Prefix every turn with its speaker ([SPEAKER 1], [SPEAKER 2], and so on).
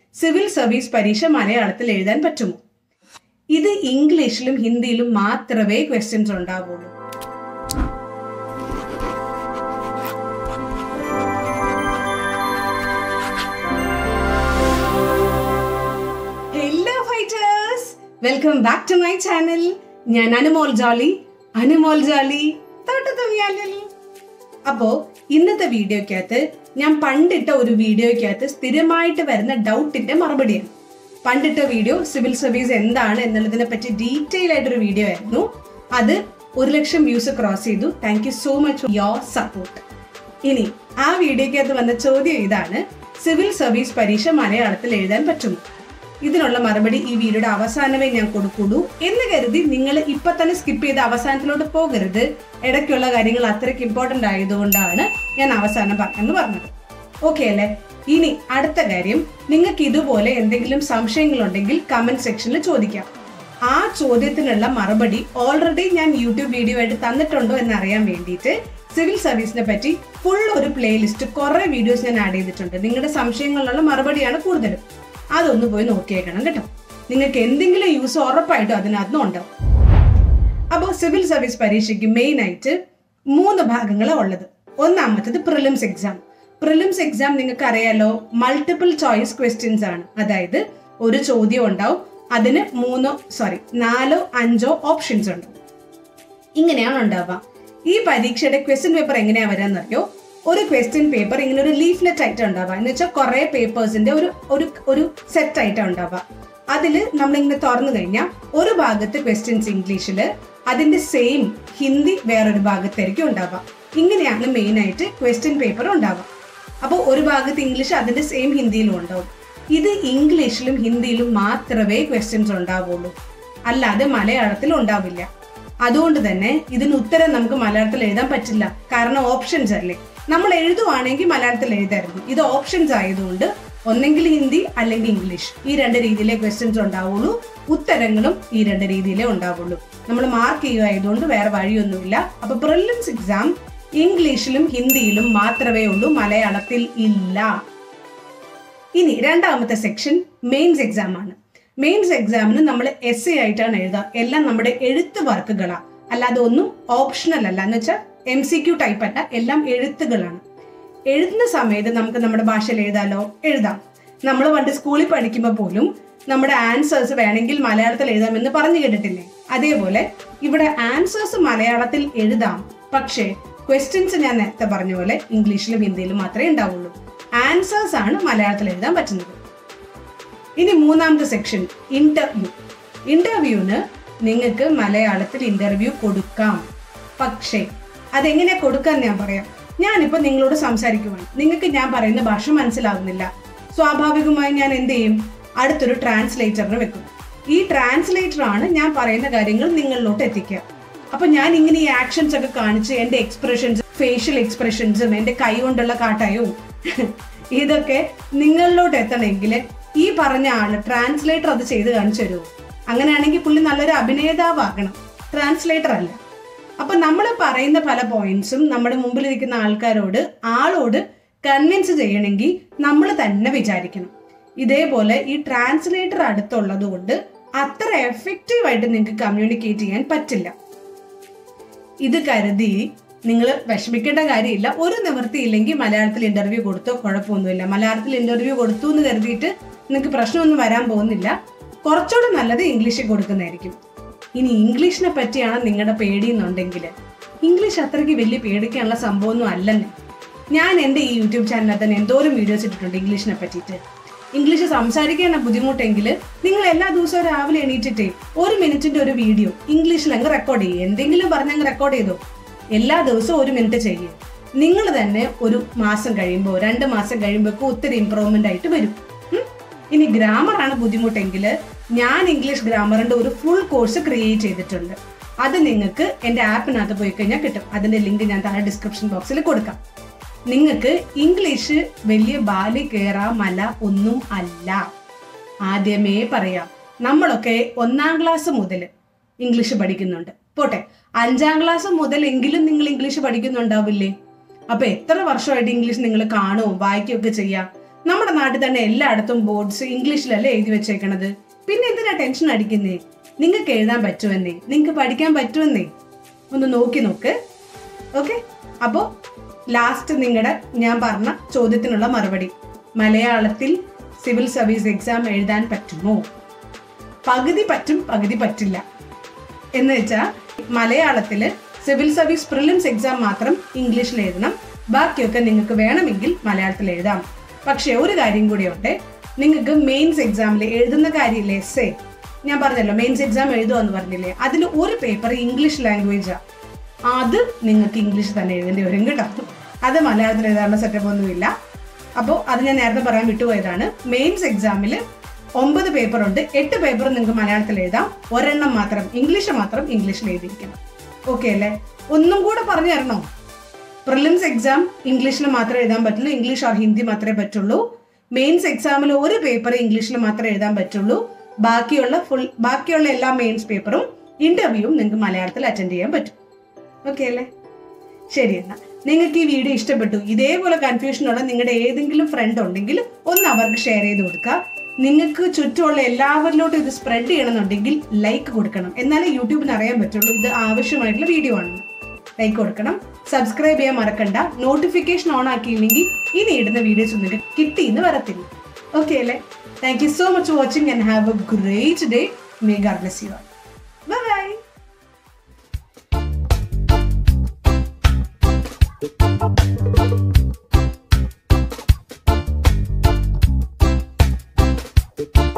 [SPEAKER 1] Civil service പരീക്ഷ മലയാളത്തിൽ എഴുതാൻ പറ്റുമോ ഇത് ഇംഗ്ലീഷിലും ഹിന്ദിയിലും മാത്രമേ ക്വസ്റ്റ്യൻസ് ഉണ്ടാവുള്ളൂ hello fighters welcome back to my channel ഞാൻ അനുമോൾ ജോളി അനുമോൾ ജോളി തോട്ടത്തുമിയാലിൽ അപ്പോ ഇന്നത്തെ വീഡിയോക്കകത്ത് ഞാൻ പണ്ടിട്ട ഒരു വീഡിയോക്കകത്ത് സ്ഥിരമായിട്ട് വരുന്ന ഡൗട്ടിന്റെ മറുപടിയാണ് പണ്ടിട്ട വീഡിയോ സിവിൽ സർവീസ് എന്താണ് എന്നുള്ളതിനെ പറ്റി ഡീറ്റെയിൽ ആയിട്ടൊരു വീഡിയോ ആയിരുന്നു അത് ഒരു ലക്ഷം വ്യൂസ് ക്രോസ് ചെയ്തു thank you so much your support ഇനി ആ വീഡിയോക്കകത്ത് വന്ന ചോദ്യം ഇതാണ് സിവിൽ സർവീസ് പരീക്ഷ മലയാളത്തിൽ എഴുതാൻ പറ്റുമോ ഇതിനുള്ള മറുപടി ഈ വീഡിയോയുടെ അവസാനമേ ഞാൻ കൊടുക്കുള്ളൂ എന്ന് കരുതി നിങ്ങൾ ഇപ്പൊ തന്നെ സ്കിപ്പ് ചെയ്ത് അവസാനത്തിലോട്ട് പോകരുത് ഇടയ്ക്കുള്ള കാര്യങ്ങൾ അത്രയ്ക്ക് ഇമ്പോർട്ടന്റ് ആയതുകൊണ്ടാണ് ഞാൻ അവസാനം പറഞ്ഞു പറഞ്ഞത് ഓക്കെ അല്ലേ ഇനി അടുത്ത കാര്യം നിങ്ങൾക്ക് ഇതുപോലെ എന്തെങ്കിലും സംശയങ്ങളുണ്ടെങ്കിൽ കമന്റ് സെക്ഷനിൽ ചോദിക്കാം ആ ചോദ്യത്തിനുള്ള മറുപടി ഓൾറെഡി ഞാൻ യൂട്യൂബ് വീഡിയോ ആയിട്ട് തന്നിട്ടുണ്ടോ എന്ന് അറിയാൻ വേണ്ടിയിട്ട് സിവിൽ സർവീസിനെ പറ്റി ഫുൾ ഒരു പ്ലേലിസ്റ്റ് കുറെ വീഡിയോസ് ഞാൻ ആഡ് ചെയ്തിട്ടുണ്ട് നിങ്ങളുടെ സംശയങ്ങളിലുള്ള മറുപടിയാണ് കൂടുതലും അതൊന്ന് പോയി നോക്കിയേക്കണം കേട്ടോ നിങ്ങൾക്ക് എന്തെങ്കിലും യൂസ് ഉറപ്പായിട്ടും അതിനകത്ത് ഉണ്ടാവും അപ്പോൾ സിവിൽ സർവീസ് പരീക്ഷയ്ക്ക് മെയിൻ ആയിട്ട് മൂന്ന് ഭാഗങ്ങളാണ് ഉള്ളത് ഒന്നാമത്തത് പ്രിലിംസ് എക്സാം പ്രിലിംസ് എക്സാം നിങ്ങൾക്ക് അറിയാലോ മൾട്ടിപ്പിൾ ചോയ്സ് ക്വസ്റ്റ്യൻസ് ആണ് അതായത് ഒരു ചോദ്യം ഉണ്ടാവും അതിന് മൂന്നോ സോറി നാലോ അഞ്ചോ ഓപ്ഷൻസ് ഉണ്ടാവും ഇങ്ങനെയാണ് ഉണ്ടാവുക ഈ പരീക്ഷയുടെ ക്വസ്റ്റ്യൻ പേപ്പർ എങ്ങനെയാ വരാന്നറിയോ ഒരു ക്വസ്റ്റ്യൻ പേപ്പർ ഇങ്ങനെ ഒരു ലീഫ്ലെറ്റ് ആയിട്ട് ഉണ്ടാവുക എന്ന് വെച്ചാൽ കുറെ പേപ്പേഴ്സിന്റെ ഒരു ഒരു ഒരു സെറ്റ് ആയിട്ട് ഉണ്ടാവുക അതിൽ നമ്മളിങ്ങനെ തുറന്നു കഴിഞ്ഞാൽ ഒരു ഭാഗത്ത് ക്വസ്റ്റ്യൻസ് ഇംഗ്ലീഷിൽ അതിന്റെ സെയിം ഹിന്ദി വേറൊരു ഭാഗത്തായിരിക്കും ഉണ്ടാവുക ഇങ്ങനെയാണ് മെയിൻ ആയിട്ട് ക്വസ്റ്റ്യൻ പേപ്പർ ഉണ്ടാവുക അപ്പോൾ ഒരു ഭാഗത്ത് ഇംഗ്ലീഷ് അതിന്റെ സെയിം ഹിന്ദിയിലും ഉണ്ടാവും ഇത് ഇംഗ്ലീഷിലും ഹിന്ദിയിലും മാത്രമേ ക്വസ്റ്റ്യൻസ് ഉണ്ടാവുള്ളൂ അല്ലാതെ മലയാളത്തിൽ ഉണ്ടാവില്ല അതുകൊണ്ട് തന്നെ ഇതിന് ഉത്തരം നമുക്ക് മലയാളത്തിൽ എഴുതാൻ പറ്റില്ല കാരണം ഓപ്ഷൻസ് അല്ലേ നമ്മൾ എഴുതുവാണെങ്കിൽ മലയാളത്തിൽ എഴുതായിരുന്നു ഇത് ഓപ്ഷൻസ് ആയതുകൊണ്ട് ഒന്നെങ്കിൽ ഹിന്ദി അല്ലെങ്കിൽ ഇംഗ്ലീഷ് ഈ രണ്ട് രീതിയിലെ ക്വസ്റ്റ്യൻസ് ഉണ്ടാവുള്ളൂ ഉത്തരങ്ങളും ഈ രണ്ട് രീതിയിലേ ഉണ്ടാവുള്ളൂ നമ്മൾ മാർക്ക് ചെയ്യുകയായതുകൊണ്ട് വേറെ വഴിയൊന്നുമില്ല അപ്പൊ പ്രിലിംസ് എക്സാം ഇംഗ്ലീഷിലും ഹിന്ദിയിലും മാത്രമേ ഉള്ളൂ മലയാളത്തിൽ ഇല്ല ഇനി രണ്ടാമത്തെ സെക്ഷൻ മെയിൻസ് എക്സാം ആണ് മെയിൻസ് എക്സാമിന് നമ്മൾ എസ് എ ആയിട്ടാണ് എഴുതുക എല്ലാം നമ്മുടെ എഴുത്ത് വർക്കുകളാണ് അല്ലാതെ ഒന്നും ഓപ്ഷണൽ അല്ല എന്ന് വെച്ചാൽ എം സി ക്യു ടൈപ്പ് അല്ല എല്ലാം എഴുത്തുകളാണ് എഴുതുന്ന സമയത്ത് നമുക്ക് നമ്മുടെ ഭാഷയിൽ എഴുതാലോ എഴുതാം നമ്മൾ പണ്ട് സ്കൂളിൽ പഠിക്കുമ്പോൾ പോലും നമ്മുടെ ആൻസേഴ്സ് വേണമെങ്കിൽ മലയാളത്തിൽ എഴുതാമെന്ന് പറഞ്ഞു കേട്ടിട്ടില്ലേ അതേപോലെ ഇവിടെ ആൻസേഴ്സ് മലയാളത്തിൽ എഴുതാം പക്ഷേ ക്വസ്റ്റ്യൻസ് ഞാൻ നേരത്തെ പറഞ്ഞ പോലെ ഇംഗ്ലീഷിലും ഹിന്ദിയിലും മാത്രമേ ഉണ്ടാവുള്ളൂ ആൻസേഴ്സ് ആണ് മലയാളത്തിൽ എഴുതാൻ പറ്റുന്നത് ഇനി മൂന്നാമത്തെ സെക്ഷൻ ഇന്റർവ്യൂ ഇന്റർവ്യൂവിന് നിങ്ങൾക്ക് മലയാളത്തിൽ ഇന്റർവ്യൂ കൊടുക്കാം പക്ഷേ അതെങ്ങനെ കൊടുക്കാൻ ഞാൻ പറയാം ഞാനിപ്പോ നിങ്ങളോട് സംസാരിക്കുവാണ് നിങ്ങൾക്ക് ഞാൻ പറയുന്ന ഭാഷ മനസ്സിലാവുന്നില്ല സ്വാഭാവികമായി ഞാൻ എന്ത് ചെയ്യും അടുത്തൊരു ട്രാൻസ്ലേറ്ററിന് വെക്കും ഈ ട്രാൻസ്ലേറ്റർ ആണ് ഞാൻ പറയുന്ന കാര്യങ്ങൾ നിങ്ങളിലോട്ട് എത്തിക്കുക അപ്പൊ ഞാൻ ഇങ്ങനെ ഈ ആക്ഷൻസ് ഒക്കെ കാണിച്ച് എന്റെ എക്സ്പ്രഷൻസ് ഫേഷ്യൽ എക്സ്പ്രഷൻസും എന്റെ കൈ കൊണ്ടുള്ള കാട്ടായവും ഇതൊക്കെ നിങ്ങളിലോട്ട് എത്തണമെങ്കിൽ ഈ പറഞ്ഞ ആള് ട്രാൻസ്ലേറ്റർ അത് ചെയ്ത് കാണിച്ചു തരുമോ അങ്ങനെയാണെങ്കിൽ പുള്ളി നല്ലൊരു അഭിനേതാവാകണം ട്രാൻസ്ലേറ്റർ അല്ല അപ്പൊ നമ്മൾ പറയുന്ന പല പോയിന്റ്സും നമ്മുടെ മുമ്പിലിരിക്കുന്ന ആൾക്കാരോട് ആളോട് കൺവിൻസ് ചെയ്യണമെങ്കിൽ നമ്മൾ തന്നെ വിചാരിക്കണം ഇതേപോലെ ഈ ട്രാൻസ്ലേറ്റർ അടുത്തുള്ളത് കൊണ്ട് അത്ര എഫക്റ്റീവ് ആയിട്ട് നിങ്ങൾക്ക് കമ്മ്യൂണിക്കേറ്റ് ചെയ്യാൻ പറ്റില്ല ഇത് കരുതി നിങ്ങൾ വിഷമിക്കേണ്ട കാര്യമില്ല ഒരു നിവൃത്തിയില്ലെങ്കിൽ മലയാളത്തിൽ ഇന്റർവ്യൂ കൊടുത്തോ കുഴപ്പമൊന്നുമില്ല മലയാളത്തിൽ ഇന്റർവ്യൂ കൊടുത്തു എന്ന് കരുതിയിട്ട് നിങ്ങൾക്ക് പ്രശ്നമൊന്നും വരാൻ പോകുന്നില്ല കുറച്ചുകൂടെ നല്ലത് ഇംഗ്ലീഷിൽ കൊടുക്കുന്നതായിരിക്കും ഇനി ഇംഗ്ലീഷിനെ പറ്റിയാണ് നിങ്ങളുടെ പേടി എന്നുണ്ടെങ്കിൽ ഇംഗ്ലീഷ് അത്രയ്ക്ക് വലിയ പേടിക്കാനുള്ള സംഭവമൊന്നും അല്ലെന്നെ ഞാൻ എൻ്റെ ഈ യൂട്യൂബ് ചാനലിൽ തന്നെ എന്തോരം വീഡിയോസ് ഇട്ടിട്ടുണ്ട് ഇംഗ്ലീഷിനെ പറ്റിയിട്ട് ഇംഗ്ലീഷ് സംസാരിക്കാനാണ് ബുദ്ധിമുട്ടെങ്കിൽ നിങ്ങൾ എല്ലാ ദിവസവും രാവിലെ എണീറ്റിട്ടേ ഒരു മിനിറ്റിന്റെ ഒരു വീഡിയോ ഇംഗ്ലീഷിൽ അങ്ങ് റെക്കോർഡ് ചെയ്യും എന്തെങ്കിലും പറഞ്ഞ് അങ്ങ് റെക്കോർഡ് ചെയ്തോ എല്ലാ ദിവസവും ഒരു മിനിറ്റ് ചെയ്യും നിങ്ങൾ തന്നെ ഒരു മാസം കഴിയുമ്പോൾ രണ്ട് മാസം കഴിയുമ്പോൾ ഒത്തിരി ഇമ്പ്രൂവ്മെന്റ് ആയിട്ട് വരും ഉം? ഇനി ഗ്രാമറാണ് ബുദ്ധിമുട്ടെങ്കിൽ ഞാൻ ഇംഗ്ലീഷ് ഗ്രാമറിന്റെ ഒരു ഫുൾ കോഴ്സ് ക്രിയേറ്റ് ചെയ്തിട്ടുണ്ട് അത് നിങ്ങൾക്ക് എൻ്റെ ആപ്പിനകത്ത് പോയി കഴിഞ്ഞാൽ കിട്ടും അതിന്റെ ലിങ്ക് ഞാൻ താഴെ ഡിസ്ക്രിപ്ഷൻ ബോക്സിൽ കൊടുക്കാം നിങ്ങൾക്ക് ഇംഗ്ലീഷ് വലിയ ബാലി കേറാ മല ഒന്നും അല്ല ആദ്യമേ പറയാം നമ്മളൊക്കെ ഒന്നാം ക്ലാസ് മുതൽ ഇംഗ്ലീഷ് പഠിക്കുന്നുണ്ട് പോട്ടെ അഞ്ചാം ക്ലാസ് മുതലെങ്കിലും നിങ്ങൾ ഇംഗ്ലീഷ് പഠിക്കുന്നുണ്ടാവില്ലേ അപ്പൊ എത്ര വർഷമായിട്ട് ഇംഗ്ലീഷ് നിങ്ങൾ കാണുകയും വായിക്കുകയൊക്കെ ചെയ്യാം നമ്മുടെ നാട്ടിൽ തന്നെ എല്ലായിടത്തും ബോർഡ്സ് ഇംഗ്ലീഷിലല്ലേ എഴുതി വെച്ചേക്കണത് പിന്നെ എന്തിനാ ടെൻഷൻ അടിക്കുന്നേ നിങ്ങൾക്ക് എഴുതാൻ പറ്റുമെന്നേ നിങ്ങൾക്ക് പഠിക്കാൻ പറ്റുമെന്നേ ഒന്ന് നോക്കി നോക്ക് ഓക്കെ അപ്പോൾ ലാസ്റ്റ് നിങ്ങളുടെ ഞാൻ പറഞ്ഞ ചോദ്യത്തിനുള്ള മറുപടി മലയാളത്തിൽ സിവിൽ സർവീസ് എക്സാം എഴുതാൻ പറ്റുമോ പകുതി പറ്റും പകുതി പറ്റില്ല എന്ന് വെച്ചാൽ മലയാളത്തിൽ സിവിൽ സർവീസ് പ്രിലിംസ് എക്സാം മാത്രം ഇംഗ്ലീഷിൽ എഴുതണം ബാക്കിയൊക്കെ നിങ്ങൾക്ക് വേണമെങ്കിൽ മലയാളത്തിൽ എഴുതാം പക്ഷെ ഒരു കാര്യം കൂടിയുണ്ട് നിങ്ങൾക്ക് മെയിൻസ് എക്സാമിൽ എഴുതുന്ന കാര്യമില്ലേ എസ് ഞാൻ പറഞ്ഞല്ലോ മെയിൻസ് എക്സാം എഴുതുക എന്ന് പറഞ്ഞില്ലേ അതിൽ ഒരു പേപ്പർ ഇംഗ്ലീഷ് ലാംഗ്വേജാണ് അത് നിങ്ങൾക്ക് ഇംഗ്ലീഷ് തന്നെ എഴുതേണ്ടി വരും കേട്ടോ അത് മലയാളത്തിൽ എഴുതാനുള്ള സെറ്റപ്പ് ഒന്നുമില്ല അപ്പോൾ അത് ഞാൻ നേരത്തെ പറയാൻ വിട്ടുപോയതാണ് മെയിൻസ് എക്സാമിൽ ഒമ്പത് പേപ്പർ ഉണ്ട് എട്ട് പേപ്പർ നിങ്ങൾക്ക് മലയാളത്തിൽ എഴുതാം ഒരെണ്ണം മാത്രം ഇംഗ്ലീഷ് മാത്രം ഇംഗ്ലീഷിൽ എഴുതിയിരിക്കണം ഓക്കെ അല്ലേ ഒന്നും കൂടെ പറഞ്ഞു തരണോ പ്രിലിംസ് എക്സാം ഇംഗ്ലീഷിൽ മാത്രമേ എഴുതാൻ പറ്റുള്ളൂ ഇംഗ്ലീഷ് ഓർ ഹിന്ദി മാത്രമേ പറ്റുള്ളൂ മെയിൻസ് എക്സാമിൽ ഒരു പേപ്പർ ഇംഗ്ലീഷിൽ മാത്രമേ എഴുതാൻ പറ്റുള്ളൂ ബാക്കിയുള്ള ഫുൾ ബാക്കിയുള്ള എല്ലാ മെയിൻസ് പേപ്പറും ഇന്റർവ്യൂവും നിങ്ങൾക്ക് മലയാളത്തിൽ അറ്റൻഡ് ചെയ്യാൻ പറ്റും ഓക്കെ അല്ലേ ശരി എന്നാ നിങ്ങൾക്ക് ഈ വീഡിയോ ഇഷ്ടപ്പെട്ടു ഇതേപോലെ കൺഫ്യൂഷനുള്ള നിങ്ങളുടെ ഏതെങ്കിലും ഫ്രണ്ട് ഉണ്ടെങ്കിൽ ഒന്ന് അവർക്ക് ഷെയർ ചെയ്ത് കൊടുക്കുക നിങ്ങൾക്ക് ചുറ്റുമുള്ള എല്ലാവരിലോട്ടും ഇത് സ്പ്രെഡ് ചെയ്യണമെന്നുണ്ടെങ്കിൽ ലൈക്ക് കൊടുക്കണം എന്നാലേ യൂട്യൂബിന് അറിയാൻ പറ്റുള്ളൂ ഇത് ആവശ്യമായിട്ടുള്ള വീഡിയോ ആണെന്ന് ലൈക്ക് കൊടുക്കണം സബ്സ്ക്രൈബ് ചെയ്യാൻ മറക്കണ്ട നോട്ടിഫിക്കേഷൻ ഓൺ ആക്കിയില്ലെങ്കിൽ ഇനി ഇടുന്ന വീഡിയോസ് നിങ്ങൾക്ക് കിട്ടിയെന്ന് വരത്തില്ല ഓക്കെ അല്ലേ thank you so much watching and have a great day may God bless you bye bye
[SPEAKER 2] Thank you.